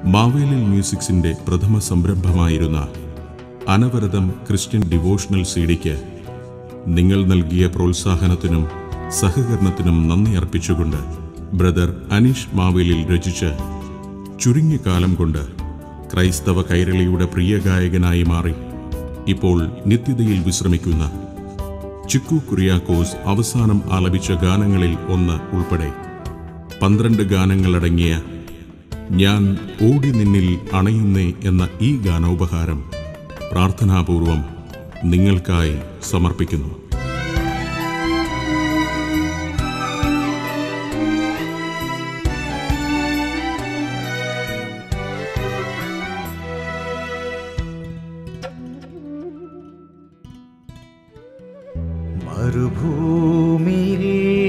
മാവേലിൽ മ്യൂസിക്സിന്റെ പ്രഥമ സംരംഭമായിരുന്ന അനവരതം Christian devotional സീഡിക്ക് നിങ്ങൾ നൽകിയ പ്രോത്സാഹനത്തിനും സഹകരണത്തിനും നന്ദി അർപ്പിച്ചുകൊണ്ട് ബ്രദർ അനീഷ് മാവേലിൽ രചിച്ച് ചുരുങ്ങിയ കാലം കൊണ്ട് ക്രൈസ്തവ കൈരളിയുടെ പ്രിയ ഗായകനായി മാറി ഇപ്പോൾ നിത്യതയിൽ വിശ്രമിക്കുന്ന ചിക്കു കുറിയാക്കോസ് അവസാനം ആലപിച്ച ഗാനങ്ങളിൽ ഒന്ന് ഉൾപ്പെടെ പന്ത്രണ്ട് ഗാനങ്ങളടങ്ങിയ ഞാൻ ഓടി നിന്നിൽ അണയുന്നേ എന്ന ഈ ഗാനോപഹാരം പ്രാർത്ഥനാപൂർവം നിങ്ങൾക്കായി സമർപ്പിക്കുന്നു മരുഭൂമിയിൽ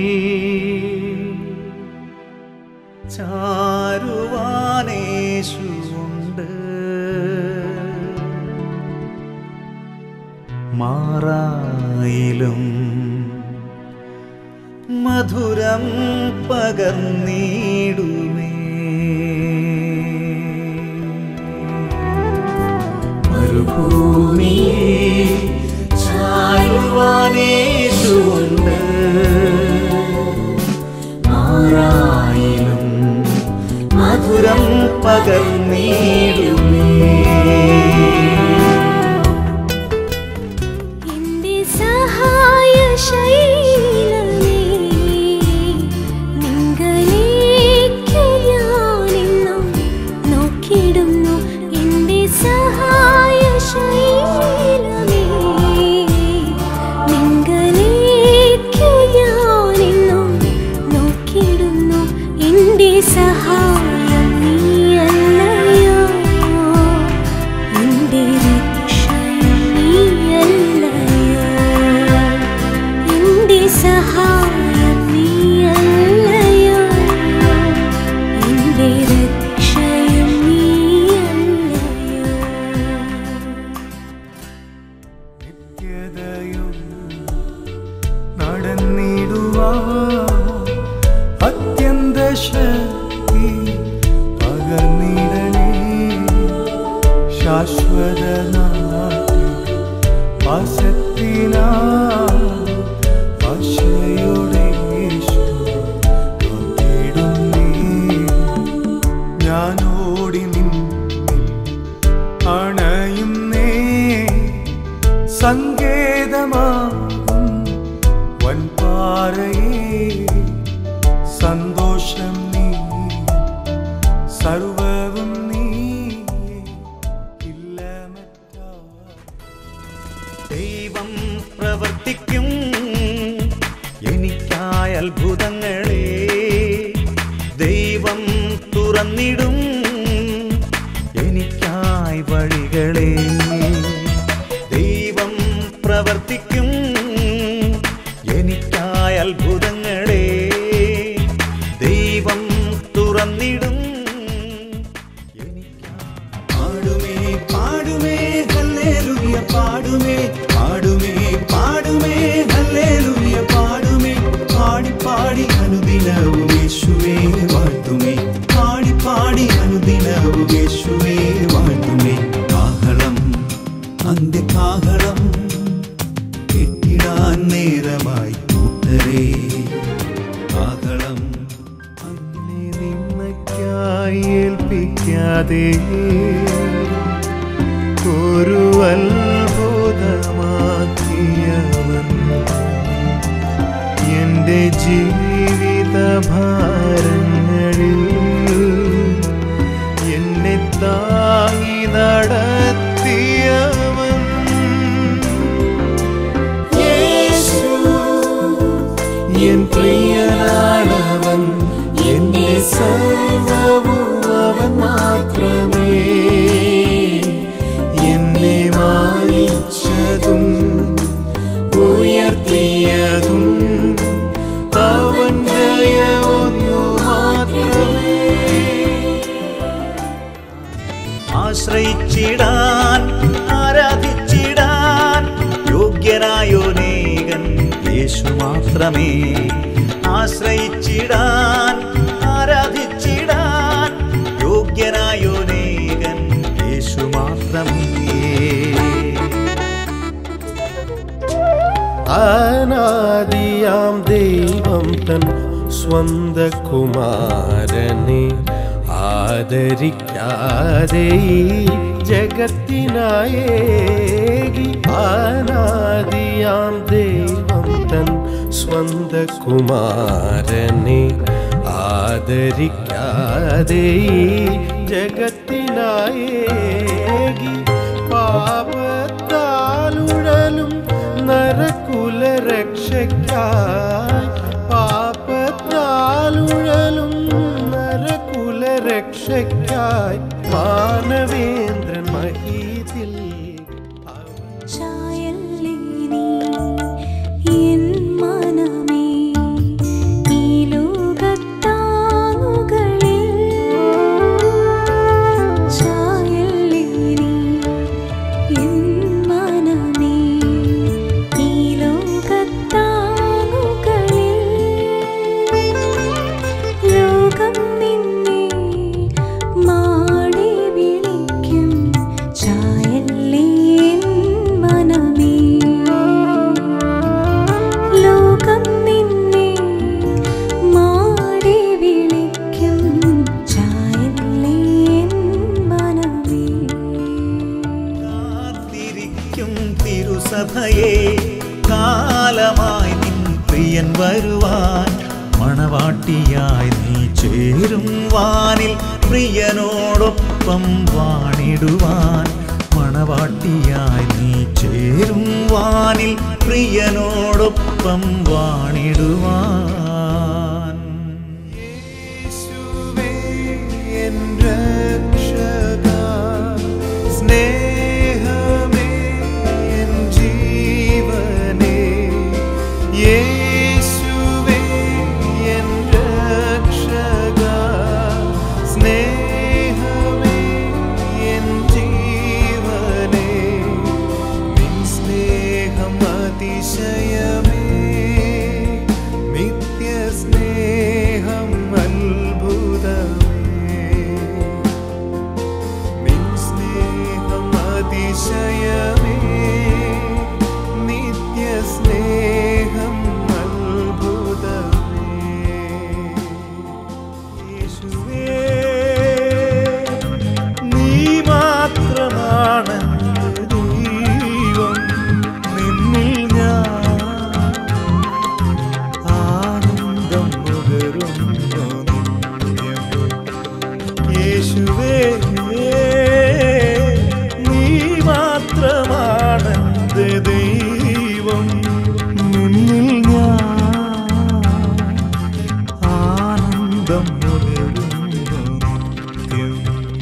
ചാരുവാനേശുണ്ട് മാറായിലും മധുരം പകർന്നിടുമേ മരുഭൂമിയിൽ ചാരുവാനേശുണ്ട് മാറായിലും മധുരം പകർന്നിടുമേ എന്റെ സഹായശൈലമേ നിങ്ങളിലേക്ക് ഞാനിന്നും നോക്കിടുന്നു എന്റെ സഹായശൈലമേ നിങ്ങളിലേക്ക് ഞാനിന്നും നോക്കിടുന്നു എന്റെ സഹായം നീയല്ലയോ എന്റെ രക്ഷയും നീയല്ലയോ എന്റെ സഹായം നീയല്ലയോ എന്റെ രക്ഷയും നീയല്ലയോ നിത്യതയും നടന്നിടുവാ അത്യന്ത ശക്തി പകർന്നിടണേ ശാശ്വത നാട്ടിൽ വാസത്തിനാ ആശയോടെ യേശു കാത്തിടുന്നേ. ഞാനോടി നിന്നിൽ അണയുന്നേ സങ്കേതമാകും വൻപാറയേ സന്തോഷം നീ സർവവും നീ ഇല്ല മറ്റാ ദൈവം പ്രവർത്തിക്കും എനിക്കായ അത്ഭുതങ്ങളെ ദൈവം തുറന്നിടും എനിക്കായി വഴികളെ ദൈവം പ്രവർത്തിക്കും എനിക്കായ അത്ഭുതങ്ങളെ ദൈവം തുറന്നിടും പാടുമേ പാടുമേ ഹല്ലേലൂയ പാടുമേ പാടുമേ പാടുമേ ഹല്ലേലൂയ പാടുമേ പാടി പാടി അനുദിനവും യേശുവേ വാഴ്ത്തുമേ പാടി പാടി അനുദിനവും യേശുവേ വാഴ്ത്തുമേ കാഹളം അന്ത്യകാഹളം കെട്ടിടാൻ നേരമായി കൂട്ടരേ കാഹളം അങ്ങനെ നിന്നയ്ക്കായി ഏൽപ്പിക്കാതെ ഒരു അത്ഭുതമാക്കിയവൻ എൻ്റെ ജീവിത ഭാരങ്ങളിൽ എന്നെ താങ്ങി നടത്തിയവൻ യേശു എൻ പ്രിയനാണവൻ എന്റെ സർവവും അവൻ മാത്രമേ എന്നെ മാനിച്ചതും ഉയർത്തിയതും അവൻ ദയ ഒന്നു മാത്രമേ ആശ്രയിച്ചിടാൻ ആരാധിച്ചിടാൻ യോഗ്യനായോനേകൻ യേശു മാത്രമേ ആശ്രയിച്ചിടാൻ ആരാധിച്ചിടാൻ യോഗ്യനായോനേകൻ ആനാദിയാം ദൈവം തൻ സ്വന്ത കുമാരനെ ആദരിക്കാതെ ഈ ജഗത്തിനായേകി ആനാദിയാം ദൈവം തൻ സ്വന്ത കുമാരനെ ആദരിക്കാതെ ഈ ജഗത്തിനായേകി പാപത്താലുഴലും നരകുലരക്ഷയ്ക്കായി പാപത്താലുഴലും നരകുലരക്ഷയ്ക്കായി മാനവേന്ദ്രൻ മഹീതിൽ ചായല്ലേനി എൻ മനമേ ഈ ലോകത്താങ്ങുകളിൽ ചായല്ലേനി എൻ മനമേ ഈ ലോകത്താങ്ങുകളിൽ ലോകം നിന്നെ മാടി വിളിക്കും ചായല്ലേ എൻ മനമേ ലോകം നിന്നെ മാടി വിളിക്കും ചായല്ലേ എൻ മനമേ കാത്തിരിക്കും തിരുസഭയെ കാലമായി നിൻ പ്രിയൻ വരുവാൻ മണവാട്ടിയായി നീ ചേരും വാനിൽ പ്രിയനോടൊപ്പം വാണിടുവാൻ മണവാട്ടിയായി നീ ചേരും വാനിൽ പ്രിയനോടൊപ്പം വാണിടുവാൻ യേശുവേ എൻ രക്ഷക സ്നേഹമേ എൻ ജീവനേ യേശുവേ എൻ രക്ഷക സ്നേഹമേ എൻ ജീവനേ നിൻ സ്നേഹം അതിശയമേ നിത്യസ്നേഹം അത്ഭുതമേ നിൻ സ്നേഹം അതിശയമേ നിത്യസ്നേഹം അത്ഭുതമേ യേശുവേ നീ മാത്രമാണ് ദൈവം നിന്നിൽ ഞാൻ ആനന്ദം നുകരുന്നു നിത്യം യേശുവേ നീ മാത്രമാണ് എൻ്റെ ദൈവം നിന്നിൽ ഞാൻ ആനന്ദം നുകരുന്നു നിത്യം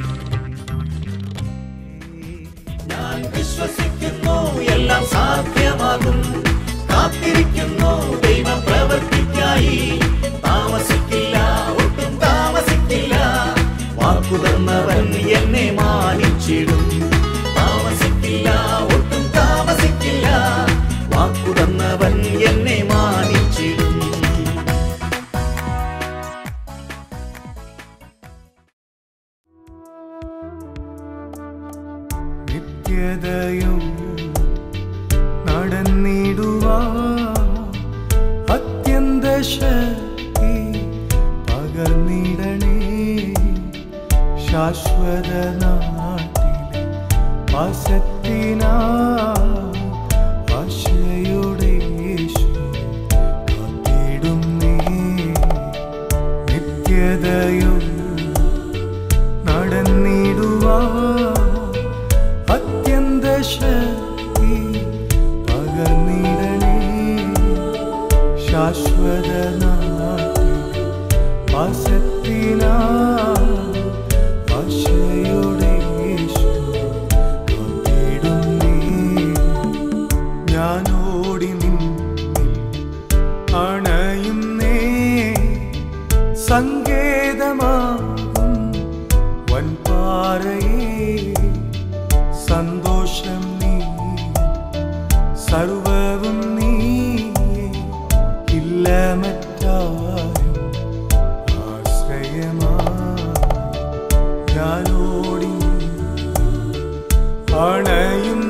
ഞാൻ വിശ്വസിക്കുന്നു എല്ലാം സാധ്യമാകും കാത്തിരിക്കുന്നു ദൈവം പ്രവർത്തിക്കായി താമസിക്കില്ല ഒട്ടും താമസിക്കില്ല വാക്കുതർന്നവൻ എന്നെ മാനിച്ചിടും താമസിക്കില്ല ഒട്ടും താമസിക്കില്ല വാക്കുതന്നവൻ എന്നെ മാനിച്ചിടും നിത്യതയും നടന്നിടുവാ അത്യന്ത ശക്തി പകർന്നിടണേ ശാശ്വത നാട്ടിലെ വാസത്തിനാ ആശയുടെ യേശു കാത്തിടുന്നേ നിത്യതയും നടന്നിടുവാ അത്യന്ത ശക്തി പകർന്നിടണേ ശാശ്വത നാട്ടിൽ വാസത്തിനാ ആശയുടെ യേശു കാത്തിടുന്നേ ഞാനോടി നിന്നിൽ അണയുന്നേ സങ്കേതമാകും വൻപാറയേ സന്തോഷം നീ സർവവും നീ ഇല്ല മറ്റാരും ആശ്രയമായി ഞാനോടി അണയും